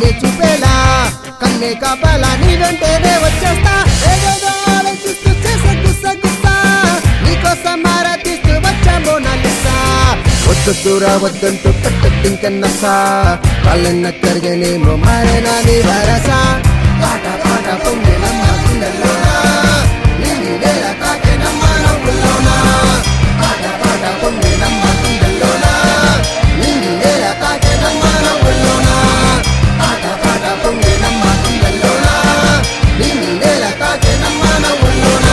దారి చూపేలా కన్నే కాపాలా నీ వెంటనే వచ్చేస్తా ఏదేదో ఆలోచిస్తూ చేసే గుస్స గుస్స నీకోసం మారా తీస్తూ వచ్చామో నల్లిస్తా వద్దొద్దురా వద్దంటూ కట్టెట్టింకన్నసా కాళ్ళన్న కరిగేనేమో మారేనా నీ భరసా పాట పాట పొంగినమ్మ గుండెల్లోనా నింగి నేల తాకేనమ్మ నవ్వుల్లోనా పాట పాట పొంగినమ్మ గుండెల్లోనా నింగి నేల తాకేనమ్మ నవ్వుల్లోనా పాట పాట పొంగినమ్మ గుండెల్లోనా నింగి నేల తాకేనమ్మ నవ్వుల్లోనా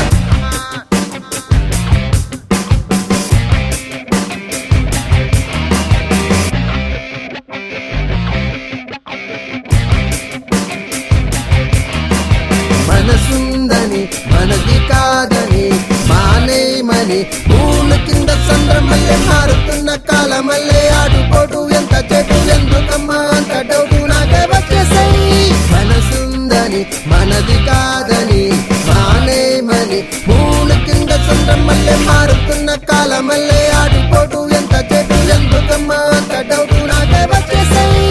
మనసుందని మనది కాదని మానేమని పూల కింద చంద్రమల్లె మారుతున్న కాలమల్లె ఆడుకోటు ఎంత చెట్టు ఎందుకమ్మా అంత డౌటు నాకే వచ్చేసాయి మనసుందని మనది కాదని మానేమని పూల కింద చంద్రమల్లె మారుతున్న కాలమల్లె ఆడుకోటు ఎంత చెట్టు ఎందుకమ్మా అంత డౌటు నాకే వచ్చేసాయి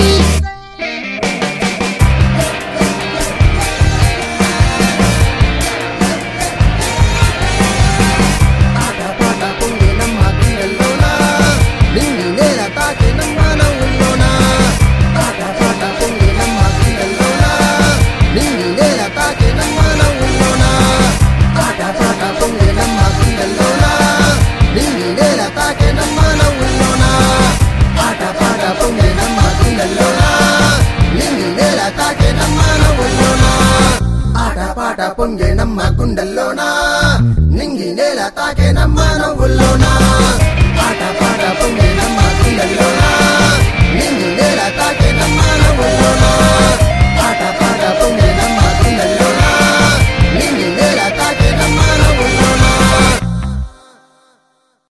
పాట పాట పొంగినమ్మ గుండెల్లోనా నింగి నేల తాకినమ్మ నవ్వుల్లోనా పాట పాట పొంగినమ్మ గుండెల్లోనా నింగి నేల తాకినమ్మ నవ్వుల్లోనా పాట పాట పొంగినమ్మ గుండెల్లోనా నింగి నేల తాకినమ్మ నవ్వుల్లోనా పాట పాట పొంగినమ్మ గుండెల్లోనా నింగి నేల తాకినమ్మ నవ్వుల్లోనా ఆట పాట పొంగేనమ్మ గుండెల్లోనా నింగి నేల తాకేనమ్మ నవ్వుల్లోనా పాట పాట పొంగే